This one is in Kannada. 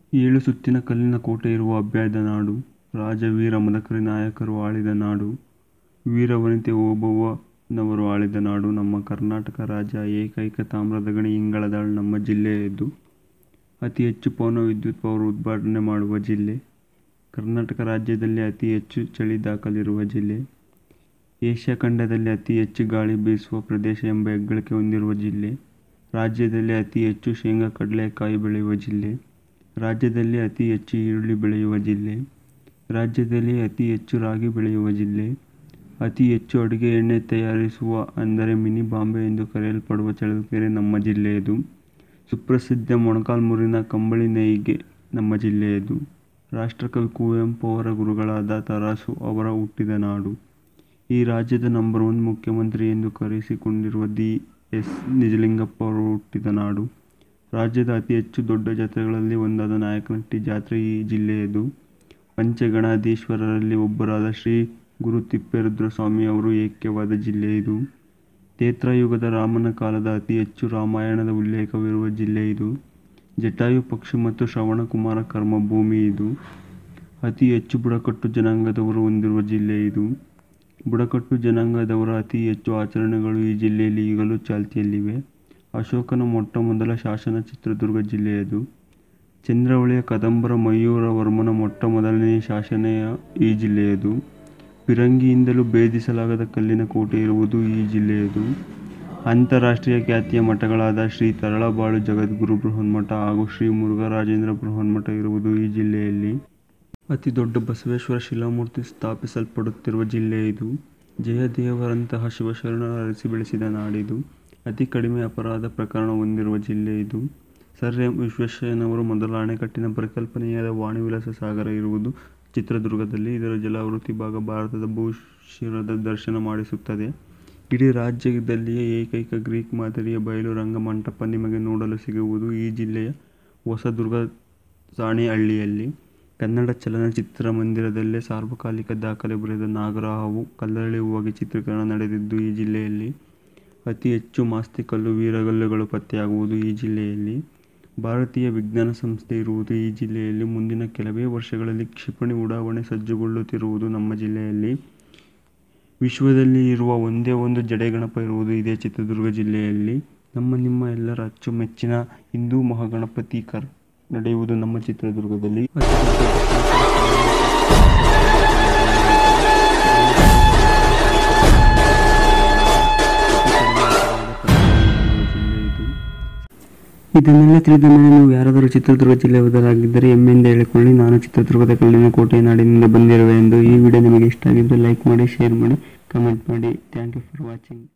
ಏಳು ಸುತ್ತಿನ ಕಲ್ಲಿನ ಕೋಟೆ ಇರುವ ಅಭ್ಯಾದ ನಾಡು. ರಾಜ ವೀರ ಮದಕರಿ ನಾಯಕರು ಆಳಿದ ನಾಡು. ವೀರವನಿತೆ ಓಬವ್ವನವರು ಆಳಿದ ನಾಡು ನಮ್ಮ ಕರ್ನಾಟಕ ರಾಜ್ಯ ಏಕೈಕ ತಾಮ್ರದ ಗಣಿ ಇಂಗಳದಾಳು ನಮ್ಮ ಜಿಲ್ಲೆಯದು. ಅತಿ ಹೆಚ್ಚು ಪವನ ವಿದ್ಯುತ್ ಪವರ್ ಉತ್ಪಾದನೆ ಮಾಡುವ ಜಿಲ್ಲೆ. ಕರ್ನಾಟಕ ರಾಜ್ಯದಲ್ಲೇ ಅತಿ ಹೆಚ್ಚು ಚಳಿ ದಾಖಲಿರುವ ಜಿಲ್ಲೆ. ಏಷ್ಯಾ ಖಂಡದಲ್ಲೇ ಅತಿ ಹೆಚ್ಚು ಗಾಳಿ ಬೀಸುವ ಪ್ರದೇಶ ಎಂಬ ಹೆಗ್ಗಳಿಕೆ ಹೊಂದಿರುವ ಜಿಲ್ಲೆ. ರಾಜ್ಯದಲ್ಲೇ ಅತಿ ಹೆಚ್ಚು ಶೇಂಗಾ ಕಡ್ಲೆಕಾಯಿ ಬೆಳೆಯುವ ಜಿಲ್ಲೆ. ರಾಜ್ಯದಲ್ಲೇ ಅತಿ ಹೆಚ್ಚು ಈರುಳ್ಳಿ ಬೆಳೆಯುವ ಜಿಲ್ಲೆ. ರಾಜ್ಯದಲ್ಲೇ ಅತಿ ಹೆಚ್ಚು ರಾಗಿ ಬೆಳೆಯುವ ಜಿಲ್ಲೆ. ಅತಿ ಹೆಚ್ಚು ಅಡುಗೆ ಎಣ್ಣೆ ತಯಾರಿಸುವ ಅಂದರೆ ಮಿನಿ ಬಾಂಬೆ ಎಂದು ಕರೆಯಲ್ಪಡುವ ಚಳ್ಳಕೆರೆ ನಮ್ಮ ಜಿಲ್ಲೆಯದು. ಸುಪ್ರಸಿದ್ಧ ಮೊಳಕಾಲ್ಮೂರಿನ ಕಂಬಳಿ ನೇಯ್ಗೆ ನಮ್ಮ ಜಿಲ್ಲೆಯದು. ರಾಷ್ಟ್ರಕವಿ ಕುವೆಂಪು ಅವರ ಗುರುಗಳಾದ ತರಾಸು ಅವರು ಹುಟ್ಟಿದ ನಾಡು. ಈ ರಾಜ್ಯದ ನಂಬರ್ ಒನ್ ಮುಖ್ಯಮಂತ್ರಿ ಎಂದು ಕರೆಸಿಕೊಂಡಿರುವ ದಿ. ಎಸ್. ನಿಜಲಿಂಗಪ್ಪ ಅವರು ಹುಟ್ಟಿದ ನಾಡು. ರಾಜ್ಯದ ಅತಿ ಹೆಚ್ಚು ದೊಡ್ಡ ಜಾತ್ರೆಗಳಲ್ಲಿ ಒಂದಾದ ನಾಯಕನಹಟ್ಟಿ ಜಾತ್ರೆ ಈ ಜಿಲ್ಲೆಯದು. ಪಂಚಗಣಾಧೀಶ್ವರರಲ್ಲಿ ಒಬ್ಬರಾದ ಶ್ರೀ ಗುರುತಿಪ್ಪೇರುದ್ರಸ್ವಾಮಿ ಅವರು ಐಕ್ಯವಾದ ಜಿಲ್ಲೆ ಇದು. ತ್ರೇತಾಯುಗದ ರಾಮನ ಕಾಲದ ಅತಿ ಹೆಚ್ಚು ರಾಮಾಯಣದ ಉಲ್ಲೇಖವಿರುವ ಜಿಲ್ಲೆ ಇದು. ಜಟಾಯು ಪಕ್ಷಿ ಮತ್ತು ಶ್ರವಣ ಕುಮಾರ ಕರ್ಮಭೂಮಿ ಇದು. ಅತಿ ಹೆಚ್ಚು ಬುಡಕಟ್ಟು ಜನಾಂಗದವರು ಹೊಂದಿರುವ ಜಿಲ್ಲೆ ಇದು. ಬುಡಕಟ್ಟು ಜನಾಂಗದವರ ಅತಿ ಹೆಚ್ಚು ಆಚರಣೆಗಳು ಈ ಜಿಲ್ಲೆಯಲ್ಲಿ ಈಗಲೂ ಚಾಲ್ತಿಯಲ್ಲಿವೆ. ಅಶೋಕನ ಮೊಟ್ಟ ಮೊದಲ ಶಾಸನ ಚಿತ್ರದುರ್ಗ ಜಿಲ್ಲೆಯದು. ಚಂದ್ರವಳ್ಳಿಯ ಕದಂಬರ ಮಯೂರ ವರ್ಮನ ಮೊಟ್ಟ ಮೊದಲನೆಯ ಶಾಸನ ಈ ಜಿಲ್ಲೆಯದು. ಫಿರಂಗಿಯಿಂದಲೂ ಭೇದಿಸಲಾಗದ ಕಲ್ಲಿನ ಕೋಟೆ ಇರುವುದು ಈ ಜಿಲ್ಲೆಯದು. ಅಂತರರಾಷ್ಟ್ರೀಯ ಖ್ಯಾತಿಯ ಮಠಗಳಾದ ಶ್ರೀ ತರಳಬಾಳು ಜಗದ್ಗುರು ಬೃಹನ್ಮಠ ಹಾಗೂ ಶ್ರೀ ಮುರುಘರಾಜೇಂದ್ರ ಬೃಹನ್ಮಠ ಇರುವುದು ಈ ಜಿಲ್ಲೆಯಲ್ಲಿ. ಅತಿ ದೊಡ್ಡ ಬಸವೇಶ್ವರ ಶಿಲಾಮೂರ್ತಿ ಸ್ಥಾಪಿಸಲ್ಪಡುತ್ತಿರುವ ಜಿಲ್ಲೆ ಇದು. ಜಯದೇವರಂತಹ ಶಿವಶರಣರು ಅರಸಿ ಬೆಳೆಸಿದ ನಾಡಿದು. ಅತಿ ಕಡಿಮೆ ಅಪರಾಧ ಪ್ರಕರಣ ಹೊಂದಿರುವ ಜಿಲ್ಲೆ ಇದು. Sir M. ವಿಶ್ವೇಶ್ವರಯ್ಯನವರ ಮೊದಲ ಅಣೆಕಟ್ಟಿನ ಪರಿಕಲ್ಪನೆಯಾದ ವಾಣಿ ವಿಲಾಸ ಸಾಗರ ಇರುವುದು ಚಿತ್ರದುರ್ಗದಲ್ಲಿ. ಇದರ ಜಲಾವೃತ ಭಾಗ ಭಾರತದ ಭೂಶಿರದ ದರ್ಶನ ಮಾಡಿಸುತ್ತದೆ. ಇಡೀ ರಾಜ್ಯದಲ್ಲಿಯೇ ಏಕೈಕ ಗ್ರೀಕ್ ಮಾದರಿಯ ಬಯಲು ರಂಗಮಂಟಪ ನಿಮಗೆ ನೋಡಲು ಸಿಗುವುದು ಈ ಜಿಲ್ಲೆಯ ಹೊಸದುರ್ಗ ಸಾಣೇಹಳ್ಳಿಯಲ್ಲಿ. ಕನ್ನಡ ಚಲನಚಿತ್ರಮಂದಿರದಲ್ಲೇ ಸಾರ್ವಕಾಲಿಕ ದಾಖಲೆ ಬರೆದ ನಾಗರಹಾವು ಕಲ್ಲರಳಿ ಹೂವಾಗಿ ಚಿತ್ರೀಕರಣ ನಡೆದಿದ್ದು ಈ ಜಿಲ್ಲೆಯಲ್ಲಿ. ಅತಿ ಹೆಚ್ಚು ಮಾಸ್ತಿಕಲ್ಲು, ವೀರಗಲ್ಲುಗಳು ಪತ್ತೆಯಾಗುವುದು ಈ ಜಿಲ್ಲೆಯಲ್ಲಿ. ಭಾರತೀಯ ವಿಜ್ಞಾನ ಸಂಸ್ಥೆ ಇರುವುದು ಈ ಜಿಲ್ಲೆಯಲ್ಲಿ. ಮುಂದಿನ ಕೆಲವೇ ವರ್ಷಗಳಲ್ಲಿ ಕ್ಷಿಪಣಿ ಉಡಾವಣೆ ಸಜ್ಜುಗೊಳ್ಳುತ್ತಿರುವುದು ನಮ್ಮ ಜಿಲ್ಲೆಯಲ್ಲಿ. ವಿಶ್ವದಲ್ಲಿ ಇರುವ ಒಂದೇ ಒಂದು ಜಡೆಗಣಪ ಇರುವುದು ಇದೇ ಚಿತ್ರದುರ್ಗ ಜಿಲ್ಲೆಯಲ್ಲಿ. ನಮ್ಮ ನಿಮ್ಮ ಎಲ್ಲರ ಅಚ್ಚುಮೆಚ್ಚಿನ ಹಿಂದೂ ಮಹಾಗಣಪತಿ ಕರ್ ನಡೆಯುವುದು ನಮ್ಮ ಚಿತ್ರದುರ್ಗದಲ್ಲಿ. ಅತಿ ದೊಡ್ಡ ಬಸವೇಶ್ವರ ಶಿಲಾಮೂರ್ತಿ ಸ್ಥಾಪಿಸಲಾಗಿದೆ. ಅತಿ ಕಡಿಮೆ ಅಪರಾಧ ಪ್ರಕರಣ ಹೊಂದಿರುವ ಜಿಲ್ಲೆ ಇದು. ಇದನ್ನೆಲ್ಲ ತಿಳಿದ ಮೇಲೆ ನೀವು ಯಾರಾದರೂ ಚಿತ್ರದುರ್ಗ ಜಿಲ್ಲೆಯವರಾಗಿದ್ದರೆ ಹೆಮ್ಮೆಯಿಂದ ಹೇಳಿಕೊಳ್ಳಿ ನಾನು ಚಿತ್ರದುರ್ಗದ ಕಲ್ಲಿನ ಕೋಟೆಯ ನಾಡಿನಿಂದ ಬಂದಿರುವೆ ಎಂದು. ಈ ವಿಡಿಯೋ ನಿಮಗೆ ಇಷ್ಟ ಆಗಿದ್ದರೆ ಲೈಕ್ ಮಾಡಿ, ಶೇರ್ ಮಾಡಿ, ಕಮೆಂಟ್ ಮಾಡಿ. Thank you for watching.